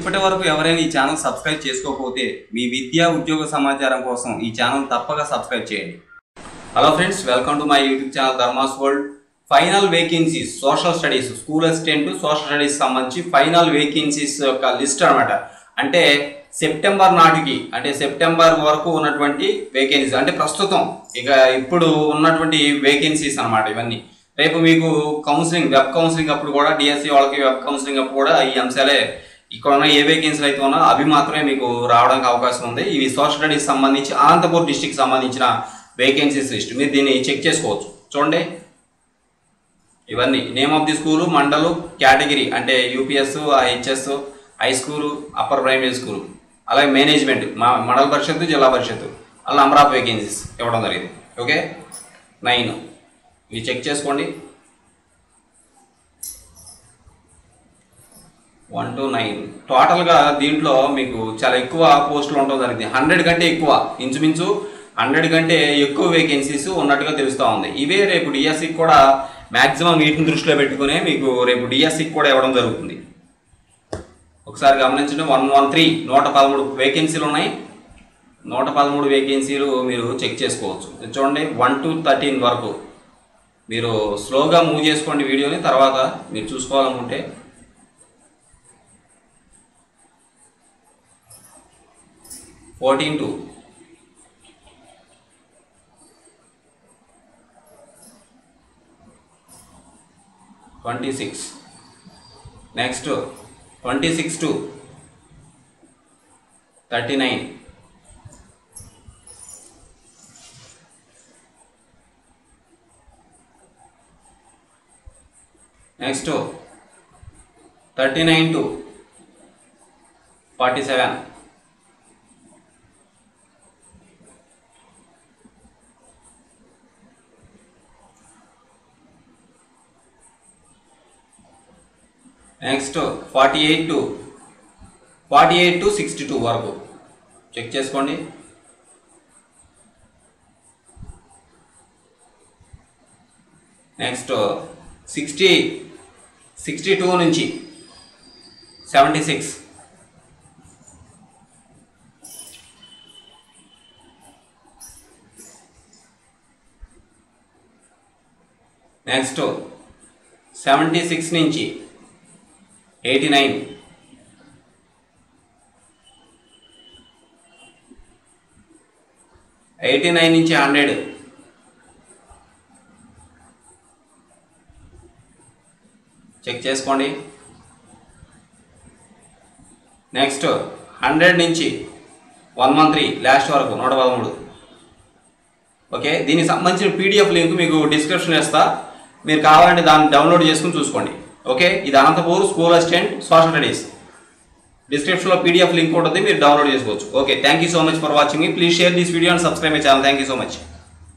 ఇప్పటి వరకు ఎవరైనా ఈ ఛానల్ సబ్స్క్రైబ్ చేసుకోకపోతే మీ విద్యా ఉద్యోగ సమాచారం కోసం ఈ ఛానల్ తప్పక సబ్స్క్రైబ్ చేయండి hello friends welcome to my YouTube channel Dharmas world final vacancies social studies school assistant social studies సంబంధించి ఫైనల్ వేకెన్సీస్ యొక్క లిస్ట్ అన్నమాట అంటే సెప్టెంబర్ నాటికి అంటే సెప్టెంబర్ వరకు ఉన్నటువంటి వేకెన్సీస్ అంటే ప్రస్తుతం ఇక ఇప్పుడు ఉన్నటువంటి వేకెన్సీస్ అన్నమాట ఇవన్నీ రేపు మీకు కౌన్సిలింగ్ వెబ్ కౌన్సిలింగ్ అప్పుడు కూడా డిఎస్సి వాళ్ళకి వెబ్ కౌన్సిలింగ్ అప్పుడు కూడా ఈ అంశాలే ఇక్కడ ఉన్న ఏ వేకెన్సీలు అయితే ఉన్నా అవి మాత్రమే మీకు రావడానికి అవకాశం ఉంది ఇవి సోషల్ స్టడీస్ సంబంధించి అనంతపూర్ డిస్టిక్ సంబంధించిన వేకెన్సీస్ లిస్ట్ మీరు దీన్ని చెక్ చేసుకోవచ్చు చూడండి ఇవన్నీ name of the school mandal category అంటే UPS HS high school upper primary school అలాగే మేనేజ్మెంట్ మా మండల పరిషత్తు జిల్లా పరిషత్తు అలా నంబర్ ఆఫ్ వేకెన్సీస్ ఇవ్వడం జరిగింది ఓకే నైన్ ఇవి చెక్ చేసుకోండి వన్ టు నైన్ టోటల్గా దీంట్లో మీకు చాలా ఎక్కువ పోస్టులు ఉండడం జరిగింది హండ్రెడ్ కంటే ఎక్కువ ఇంచుమించు హండ్రెడ్ కంటే ఎక్కువ వేకెన్సీస్ ఉన్నట్టుగా తెలుస్తూ ఉంది ఇవే రేపు డిఎస్సికి కూడా మ్యాక్సిమం వీటిని దృష్టిలో పెట్టుకునే మీకు రేపు డిఎస్సికి కూడా ఇవ్వడం జరుగుతుంది ఒకసారి గమనించండి వన్ వన్ త్రీ నూట పదమూడు వేకెన్సీలు ఉన్నాయి నూట పదమూడు వేకెన్సీలు మీరు చెక్ చేసుకోవచ్చు ఇది చూడండి వన్ టు థర్టీన్ వరకు మీరు స్లోగా మూవ్ చేసుకోండి వీడియోని తర్వాత మీరు చూసుకోవాలనుకుంటే fourteen to twenty six next twenty six to thirty nine next thirty nine to forty seven next forty eight to forty eight to sixty two వరకు చెక్ చేసుకోండి నెక్స్ట్ సిక్స్టీ సిక్స్టీ టూ నుంచి seventy six next seventy six నుంచి eighty nine eighty nine నుంచి hundred check చేసుకోండి next hundred నుంచి one one three last వరకు నూట పదమూడు ఓకే దీనికి సంబంధించిన పీడిఎఫ్ లింక్ మీకు డిస్క్రిప్షన్ ఇస్తా మీరు కావాలంటే దాన్ని డౌన్లోడ్ చేసుకుని చూసుకోండి ఓకే ఇది Anantapur school assistant social studies డిస్క్రిప్షన్లో పీడిఎఫ్ లింక్ ఉంటుంది మీరు డౌన్లోడ్ చేసుకోవచ్చు okay thank you so much for watching మీ please share this video and subscribe my channel thank you so much